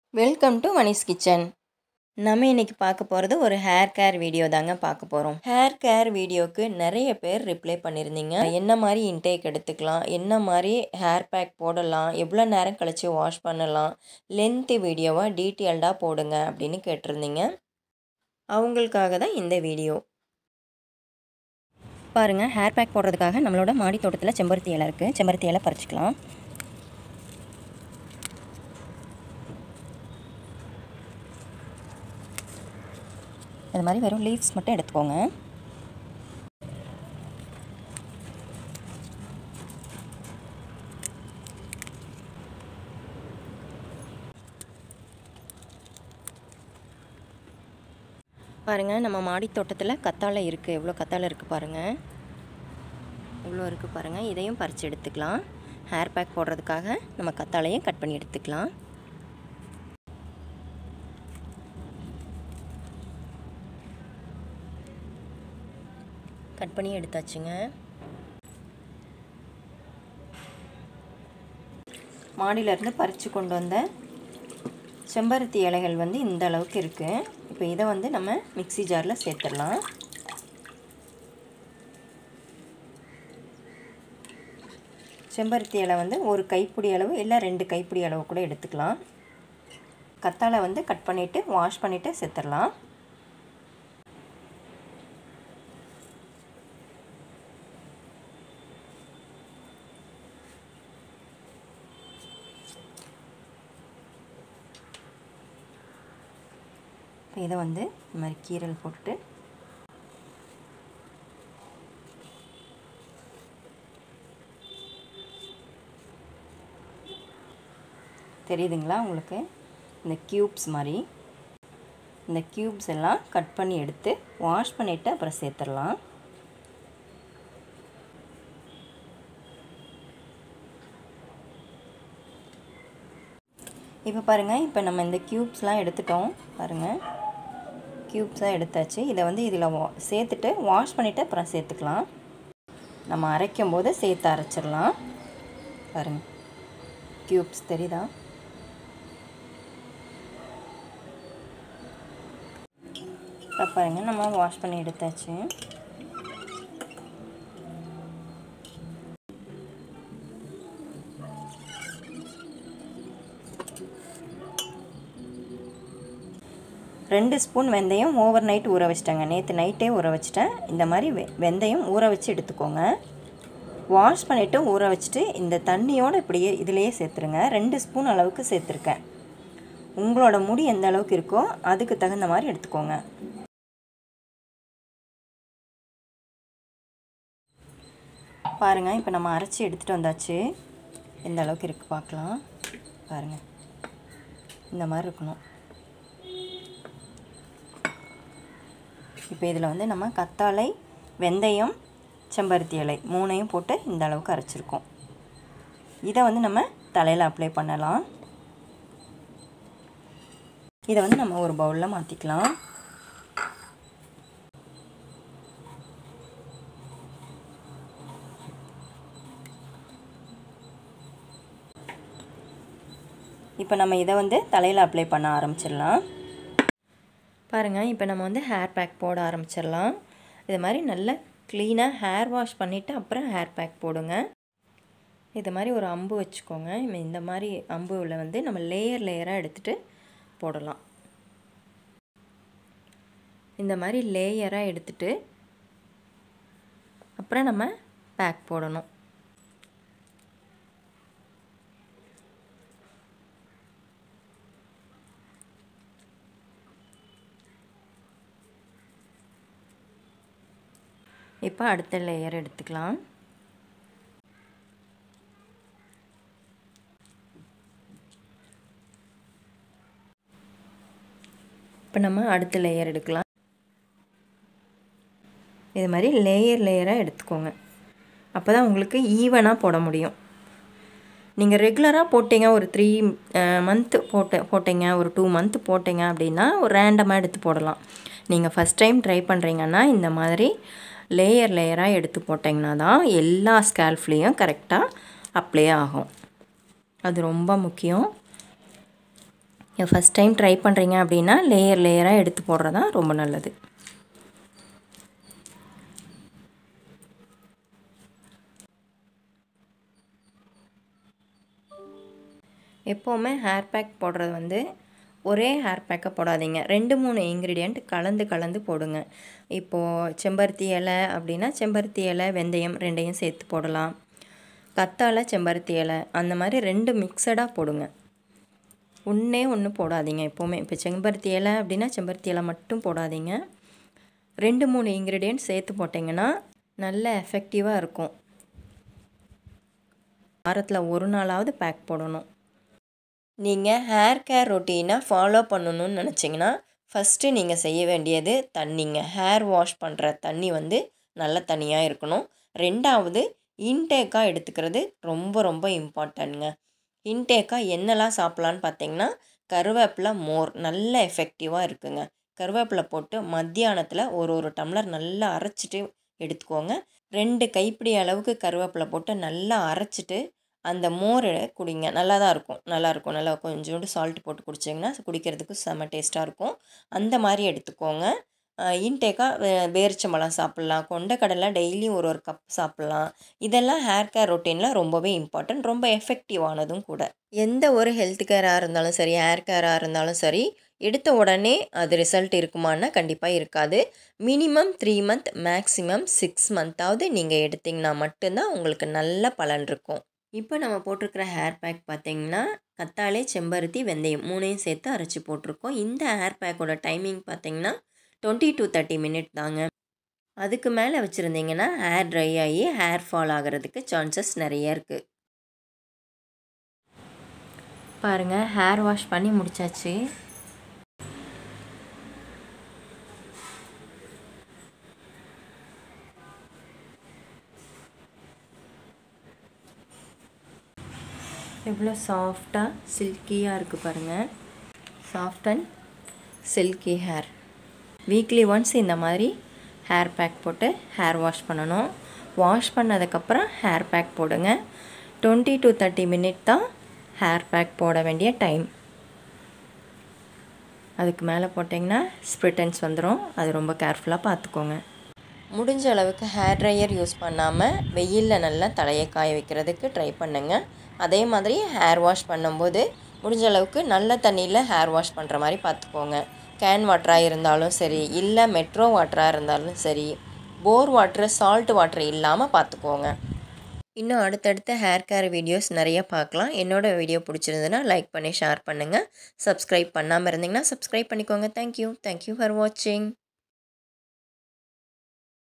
welcome to Mani's kitchen நம்ம இன்னைக்கு பார்க்க போகிறது ஒரு ஹேர் கேர் வீடியோ தாங்க பார்க்க போகிறோம் ஹேர் கேர் வீடியோக்கு நிறைய பேர் ரிப்ளை பண்ணியிருந்தீங்க என்ன மாதிரி இன்டேக் எடுத்துக்கலாம் என்ன மாதிரி ஹேர் பேக் போடலாம் எவ்வளோ நேரம் கழித்து வாஷ் பண்ணலாம் லென்த்து வீடியோவை டீட்டெயில்டாக போடுங்க அப்படின்னு கேட்டிருந்தீங்க அவங்களுக்காக தான் இந்த வீடியோ பாருங்கள் ஹேர் பேக் போடுறதுக்காக நம்மளோட மாடி தோட்டத்தில் செம்பருத்தி இலை இருக்குது செம்பருத்தி இலை பறிச்சுக்கலாம் இது மாதிரி வெறும் லீவ்ஸ் மட்டும் எடுத்துக்கோங்க பாருங்கள் நம்ம மாடி தோட்டத்தில் கத்தாழை இருக்குது எவ்வளோ கத்தாழை இருக்குது பாருங்கள் இவ்வளோ இருக்குது பாருங்கள் இதையும் பறித்து எடுத்துக்கலாம் ஹேர் பேக் போடுறதுக்காக நம்ம கத்தாழையும் கட் பண்ணி எடுத்துக்கலாம் கட் பண்ணி எடுத்தாச்சுங்க மாடியிலேருந்து பறித்து கொண்டு வந்த செம்பருத்தி இலைகள் வந்து இந்த அளவுக்கு இருக்குது இப்போ இதை வந்து நம்ம மிக்சி ஜாரில் சேர்த்துடலாம் செம்பருத்தி இலை வந்து ஒரு கைப்பிடி அளவு இல்லை ரெண்டு கைப்பிடி அளவு கூட எடுத்துக்கலாம் கத்தாழை வந்து கட் பண்ணிவிட்டு வாஷ் பண்ணிவிட்டு சேர்த்துடலாம் இப்போ இதை வந்து இந்த மாதிரி கீரல் போட்டுட்டு தெரியுதுங்களா உங்களுக்கு இந்த க்யூப்ஸ் மாதிரி இந்த க்யூப்ஸ் எல்லாம் கட் பண்ணி எடுத்து வாஷ் பண்ணிவிட்டு அப்புறம் சேர்த்துடலாம் இப்போ பாருங்கள் இப்போ நம்ம இந்த க்யூப்ஸ்லாம் எடுத்துட்டோம் பாருங்கள் க்யூப்ஸாக எடுத்தாச்சு இதை வந்து இதில் வா சேர்த்துட்டு வாஷ் பண்ணிவிட்டு அப்புறம் சேர்த்துக்கலாம் நம்ம அரைக்கும் போது சேர்த்து அரைச்சிடலாம் பாருங்கள் க்யூப்ஸ் தெரியுதா இப்போ பாருங்கள் நம்ம வாஷ் பண்ணி எடுத்தாச்சு ரெண்டு ஸ்பூன் வெந்தயம் ஓவர் நைட் ஊற வச்சிட்டேங்க நேற்று நைட்டே ஊற வச்சிட்டேன் இந்த மாதிரி வெ வெந்தயம் ஊற வச்சு எடுத்துக்கோங்க வாஷ் பண்ணிவிட்டு ஊற வச்சுட்டு இந்த தண்ணியோடு இப்படியே இதிலையே சேர்த்துருங்க ரெண்டு ஸ்பூன் அளவுக்கு சேர்த்துருக்கேன் உங்களோட முடி எந்த அளவுக்கு இருக்கோ அதுக்கு தகுந்த மாதிரி எடுத்துக்கோங்க பாருங்கள் இப்போ நம்ம அரைச்சி எடுத்துகிட்டு வந்தாச்சு எந்த அளவுக்கு இருக்குது பார்க்கலாம் பாருங்கள் இந்த மாதிரி இருக்கணும் இப்போ இதில் வந்து நம்ம கத்தாழை வெந்தயம் செம்பருத்தி இலை மூணையும் போட்டு இந்த அளவுக்கு அரைச்சிருக்கோம் இதை வந்து நம்ம தலையில் அப்ளை பண்ணலாம் இதை வந்து நம்ம ஒரு பவுலில் மாற்றிக்கலாம் இப்போ நம்ம இதை வந்து தலையில் அப்ளை பண்ண ஆரம்பிச்சிடலாம் பாருங்கள் இப்போ நம்ம வந்து ஹேர் பேக் போட ஆரம்பிச்சிடலாம் இது மாதிரி நல்லா க்ளீனாக ஹேர் வாஷ் பண்ணிவிட்டு அப்புறம் ஹேர் பேக் போடுங்க இது மாதிரி ஒரு அம்பு வச்சுக்கோங்க இந்த மாதிரி அம்புவில் வந்து நம்ம லேயர் லேயராக எடுத்துகிட்டு போடலாம் இந்த மாதிரி லேயராக எடுத்துகிட்டு அப்புறம் நம்ம பேக் போடணும் இப்போ அடுத்த லேயர் எடுத்துக்கலாம் இப்போ நம்ம அடுத்த லேயர் எடுக்கலாம் இது மாதிரி லேயர் லேயராக எடுத்துக்கோங்க அப்போ தான் உங்களுக்கு ஈவனாக போட முடியும் நீங்கள் ரெகுலராக போட்டிங்க ஒரு த்ரீ மந்த்து போட்டு போட்டிங்க ஒரு டூ மந்த்து போட்டிங்க அப்படின்னா ஒரு ரேண்டமாக எடுத்து போடலாம் நீங்கள் ஃபஸ்ட் டைம் ட்ரை பண்ணுறீங்கன்னா இந்த மாதிரி லேயர் லேயராக எடுத்து போட்டிங்கன்னா தான் எல்லா ஸ்கேல்ஃப்லேயும் கரெக்டாக அப்ளை ஆகும் அது ரொம்ப முக்கியம் ஃபஸ்ட் டைம் ட்ரை பண்ணுறீங்க அப்படின்னா லேயர் லேயராக எடுத்து போடுறது தான் ரொம்ப நல்லது எப்போவுமே ஹேர் பேக் போடுறது வந்து ஒரே ஹேர் பேக்கை போடாதீங்க ரெண்டு மூணு இன்க்ரீடியண்ட் கலந்து கலந்து போடுங்க இப்போது செம்பருத்தி இலை அப்படின்னா செம்பருத்தி இலை வெந்தயம் ரெண்டையும் சேர்த்து போடலாம் கத்தாழை செம்பருத்தி இலை அந்த மாதிரி ரெண்டு மிக்சடாக போடுங்க ஒன்றே ஒன்று போடாதீங்க எப்போவுமே இப்போ செம்பருத்தி இலை அப்படின்னா செம்பருத்தி இலை மட்டும் போடாதீங்க ரெண்டு மூணு இன்க்ரீடியண்ட் சேர்த்து போட்டிங்கன்னா நல்ல எஃபெக்டிவாக இருக்கும் வாரத்தில் ஒரு நாளாவது பேக் போடணும் நீங்கள் ஹேர் கேர் ரொட்டீனாக ஃபாலோ பண்ணணும்னு நினச்சிங்கன்னா ஃபஸ்ட்டு நீங்கள் செய்ய வேண்டியது தண்ணிங்க ஹேர் வாஷ் பண்ணுற தண்ணி வந்து நல்ல தண்ணியாக இருக்கணும் ரெண்டாவது இன்டேக்காக எடுத்துக்கிறது ரொம்ப ரொம்ப இம்பார்ட்டன்ங்க இன்டேக்காக என்னெல்லாம் சாப்பிட்லான்னு பார்த்தீங்கன்னா கருவேப்பிலை மோர் நல்ல எஃபெக்டிவாக இருக்குங்க கருவேப்பிலை போட்டு மத்தியானத்தில் ஒரு ஒரு டம்ளர் நல்லா அரைச்சிட்டு எடுத்துக்கோங்க ரெண்டு கைப்பிடி அளவுக்கு கருவேப்பிலை போட்டு நல்லா அரைச்சிட்டு அந்த மோரை குடிங்க நல்லா தான் இருக்கும் நல்லாயிருக்கும் நல்லா கொஞ்சோண்டு சால்ட் போட்டு குடிச்சிங்கன்னா குடிக்கிறதுக்கு செம்ம டேஸ்ட்டாக இருக்கும் அந்த மாதிரி எடுத்துக்கோங்க இன்டேக்காக பேரிச்சம்பழம் சாப்பிட்லாம் கொண்டக்கடலை டெய்லியும் ஒரு ஒரு கப் சாப்பிட்லாம் இதெல்லாம் ஹேர் கேர் ரொட்டீனில் ரொம்பவே இம்பார்ட்டன்ட் ரொம்ப எஃபெக்டிவானதும் கூட எந்த ஒரு ஹெல்த் கேராக இருந்தாலும் சரி ஹேர் கேராக இருந்தாலும் சரி எடுத்த உடனே அது ரிசல்ட் இருக்குமான்னா கண்டிப்பாக இருக்காது minimum three month maximum six மந்த்தாவது நீங்கள் எடுத்திங்கன்னா மட்டும்தான் உங்களுக்கு நல்ல பலன் இருக்கும் இப்போ நம்ம போட்டிருக்கிற ஹேர் பேக் பார்த்தீங்கன்னா கத்தாழை செம்பருத்தி வெந்தயம் மூணையும் சேர்த்து அரைச்சி போட்டிருக்கோம் இந்த ஹேர் பேக்கோட டைமிங் பார்த்தீங்கன்னா டுவெண்ட்டி டு தேர்ட்டி மினிட் தாங்க அதுக்கு மேலே வச்சுருந்தீங்கன்னா ஹேர் ட்ரை ஆகி ஹேர் ஃபால் ஆகிறதுக்கு சான்சஸ் நிறைய இருக்குது பாருங்கள் ஹேர் வாஷ் பண்ணி முடிச்சாச்சு எவ்வளோ சாஃப்டாக சில்கியாக இருக்குது பாருங்கள் soft and silky hair weekly once இந்த மாதிரி ஹேர் பேக் போட்டு ஹேர் வாஷ் பண்ணணும் வாஷ் பண்ணதுக்கப்புறம் ஹேர் பேக் போடுங்க டுவெண்ட்டி டு தேர்ட்டி மினிட் தான் ஹேர் பேக் போட வேண்டிய டைம் அதுக்கு மேலே போட்டிங்கன்னா ஸ்ப்ரிட்டன்ஸ் வந்துடும் அது ரொம்ப கேர்ஃபுல்லாக பார்த்துக்கோங்க முடிஞ்ச அளவுக்கு ஹேர் ட்ரையர் யூஸ் பண்ணாமல் வெயிலில் நல்லா தலையை காய வைக்கிறதுக்கு ட்ரை பண்ணுங்கள் அதே மாதிரி ஹேர் வாஷ் பண்ணும்போது முடிஞ்ச அளவுக்கு நல்ல தண்ணியில் ஹேர் வாஷ் பண்ணுற மாதிரி பார்த்துக்கோங்க கேன் வாட்டராக இருந்தாலும் சரி இல்லை மெட்ரோ வாட்டராக இருந்தாலும் சரி போர் வாட்ரு சால்ட் வாட்ரு இல்லாமல் பார்த்துக்கோங்க இன்னும் அடுத்தடுத்த ஹேர் கேர் வீடியோஸ் நிறைய பார்க்கலாம் என்னோடய வீடியோ பிடிச்சிருந்ததுன்னா லைக் பண்ணி ஷேர் பண்ணுங்கள் சப்ஸ்கிரைப் பண்ணாமல் இருந்தீங்கன்னா சப்ஸ்கிரைப் பண்ணிக்கோங்க தேங்க்யூ தேங்க்யூ ஃபார் வாட்சிங்